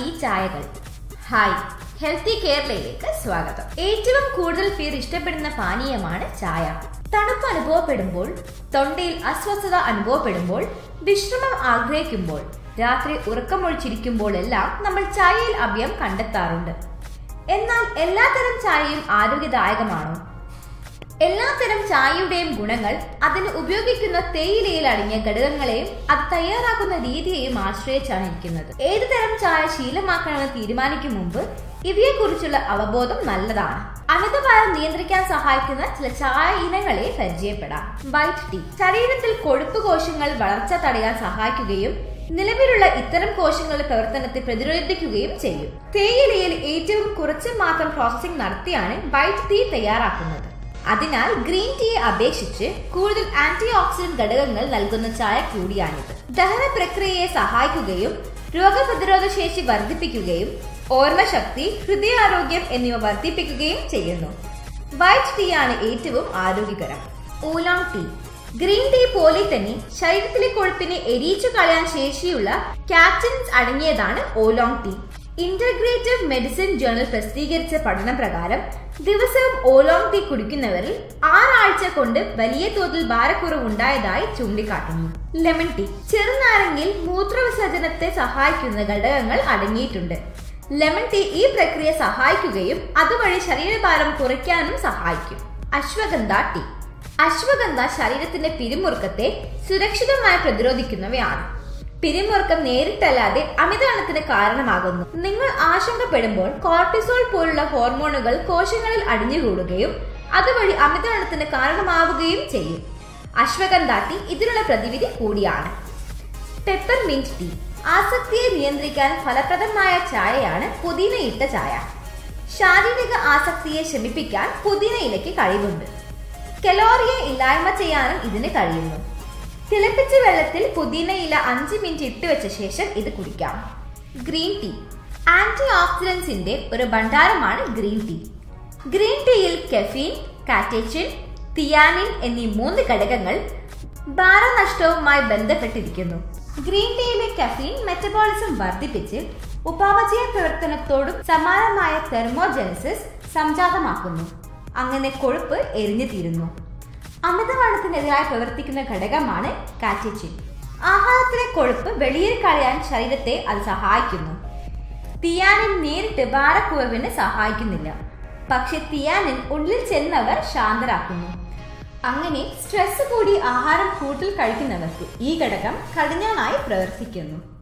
ഈ ചായകൾ hi healthy കേരളയിലേക്ക് സ്വാഗതം ഏറ്റവും കൂടുതൽ പേർ ഇഷ്ടപ്പെടുന്ന പാനീയമാണ് ചായ തണുപ്പ് അനുഭവപ്പെടുമ്പോൾ തൊണ്ടയിൽ അസ്വസ്ഥത അനുഭവപ്പെടുമ്പോൾ വിശ്രമം ആഗ്രഹിക്കുമ്പോൾ രാത്രി ഉറക്കമൊഴിച്ചിരിക്കുമ്പോൾ എല്ലാം നമ്മൾ ചായയിൽ അഭയം കണ്ടെത്താറുണ്ട് എന്നാൽ എല്ലാത്തരം ചായയും ആരോഗ്യദായകമാണോ എല്ലാത്തരം ചായയുടെയും ഗുണങ്ങൾ അതിന് ഉപയോഗിക്കുന്ന തേയിലയിൽ അടങ്ങിയ ഘടകങ്ങളെയും അത് തയ്യാറാക്കുന്ന രീതിയെയും ആശ്രയിച്ചാണ് ഇരിക്കുന്നത് ഏത് തരം ചായ ശീലമാക്കണമെന്ന് തീരുമാനിക്കും മുമ്പ് ഇവയെക്കുറിച്ചുള്ള അവബോധം നല്ലതാണ് അമിതഭാരം നിയന്ത്രിക്കാൻ സഹായിക്കുന്ന ചില ചായ ഇനങ്ങളെ പരിചയപ്പെടാം വൈറ്റ് ടീ ശരീരത്തിൽ കൊഴുപ്പ് കോശങ്ങൾ വളർച്ച തടയാൻ സഹായിക്കുകയും നിലവിലുള്ള ഇത്തരം കോശങ്ങളുടെ പ്രവർത്തനത്തെ പ്രതിരോധിക്കുകയും ചെയ്യും തേയിലയിൽ ഏറ്റവും കുറച്ച് മാത്രം പ്രോസസ്സിംഗ് നടത്തിയാണ് വൈറ്റ് ടീ തയ്യാറാക്കുന്നത് അതിനാൽ ഗ്രീൻ ടീയെ അപേക്ഷിച്ച് കൂടുതൽ ആന്റി ഓക്സിഡന്റ് ഘടകങ്ങൾ നൽകുന്ന ചായ കൂടിയാണിത് ദഹന പ്രക്രിയയെ സഹായിക്കുകയും രോഗപ്രതിരോധ ശേഷി വർദ്ധിപ്പിക്കുകയും ഓർമ്മശക്തി ഹൃദയാരോഗ്യം എന്നിവ വർദ്ധിപ്പിക്കുകയും ചെയ്യുന്നു വൈറ്റ് ടീ ആണ് ഏറ്റവും ആരോഗ്യകരം ഊലോങ് ടീ ഗ്രീൻ ടീ പോലെ തന്നെ ശരീരത്തിലെ കൊഴുപ്പിനെ എരിയിച്ചു കളയാൻ ശേഷിയുള്ള കാപ്റ്റൻസ് അടങ്ങിയതാണ് oolong tea integrative medicine journal പ്രസിദ്ധീകരിച്ച പഠനം പ്രകാരം ദിവസവും ഓലോങ് ടീ കുടിക്കുന്നവരിൽ ആറാഴ്ച കൊണ്ട് വലിയ തോതിൽ ഭാരക്കുറവ് ഉണ്ടായതായി ചൂണ്ടിക്കാട്ടുന്നു ലെമൺ ടീ ചെറുനാരങ്ങിൽ മൂത്രവിസർജനത്തെ സഹായിക്കുന്ന ഘടകങ്ങൾ അടങ്ങിയിട്ടുണ്ട് ലെമൺ ടീ ഈ പ്രക്രിയ സഹായിക്കുകയും അതുവഴി ശരീരഭാരം കുറയ്ക്കാനും സഹായിക്കും അശ്വഗന്ധ ടീ അശ്വഗന്ധ ശരീരത്തിന്റെ പിരിമുറുക്കത്തെ സുരക്ഷിതമായി പ്രതിരോധിക്കുന്നവയാണ് പിരിമുറുക്കം നേരിട്ടല്ലാതെ അമിതവണ്ണത്തിന് കാരണമാകുന്നു നിങ്ങൾ ആശങ്കപ്പെടുമ്പോൾ കോർട്ടിസോൾ പോലുള്ള ഹോർമോണുകൾ കോശങ്ങളിൽ അടിഞ്ഞുകൂടുകയും അതുവഴി അമിതവണ്ണത്തിന് കാരണമാവുകയും ചെയ്യും അശ്വഗന്ധ ടീ ഇതിനുള്ള പ്രതിവിധി കൂടിയാണ് പെപ്പർ മിന്റ് ടീ ആസക്തിയെ നിയന്ത്രിക്കാൻ ഫലപ്രദമായ ചായയാണ് പുതിനയിട്ട ചായ ശാരീരിക ആസക്തിയെ ശമിപ്പിക്കാൻ പുതിനയിലയ്ക്ക് കഴിവുണ്ട് കലോറിയെ ഇല്ലായ്മ ചെയ്യാനും ഇതിന് കഴിയുന്നു തിളപ്പിച്ച വെള്ളത്തിൽ പുതിനയില അഞ്ച് മിനിറ്റ് ഇട്ട് വെച്ച ശേഷം ഇത് കുടിക്കാം ഗ്രീൻ ടീ ആന്റി ഓക്സിഡൻസിന്റെ ഒരു ഭണ്ഡാരമാണ് ഗ്രീൻ ടീ ഗ്രീൻ ടീയിൽ കെഫീൻ കാറ്റേച്ചിൻ തിയാനിൻ എന്നീ മൂന്ന് ഘടകങ്ങൾ ഭാരനഷ്ടവുമായി ബന്ധപ്പെട്ടിരിക്കുന്നു ഗ്രീൻ ടീയിലെ കഫീൻ മെറ്റബോളിസം വർദ്ധിപ്പിച്ച് ഉപാപചയ പ്രവർത്തനത്തോടും സമാനമായ തെർമോജനസിസ് സംജാതമാക്കുന്നു അങ്ങനെ കൊഴുപ്പ് എരിഞ്ഞു തീരുന്നു അമിതവണ്ണത്തിനെതിരായി പ്രവർത്തിക്കുന്ന ഘടകമാണ് കാറ്റച്ചിൻ ആഹാരത്തിലെ കൊഴുപ്പ് വെളിയിൽ കളയാൻ ശരീരത്തെ അത് സഹായിക്കുന്നു തിയാനിൻ നേരിട്ട് ഭാരക്കുറവിന് സഹായിക്കുന്നില്ല പക്ഷെ തിയാനിൻ ഉള്ളിൽ ചെന്നവർ ശാന്തരാക്കുന്നു അങ്ങനെ സ്ട്രെസ് കൂടി ആഹാരം കൂടുതൽ കഴിക്കുന്നവർക്ക് ഈ ഘടകം കടിഞ്ഞാനായി പ്രവർത്തിക്കുന്നു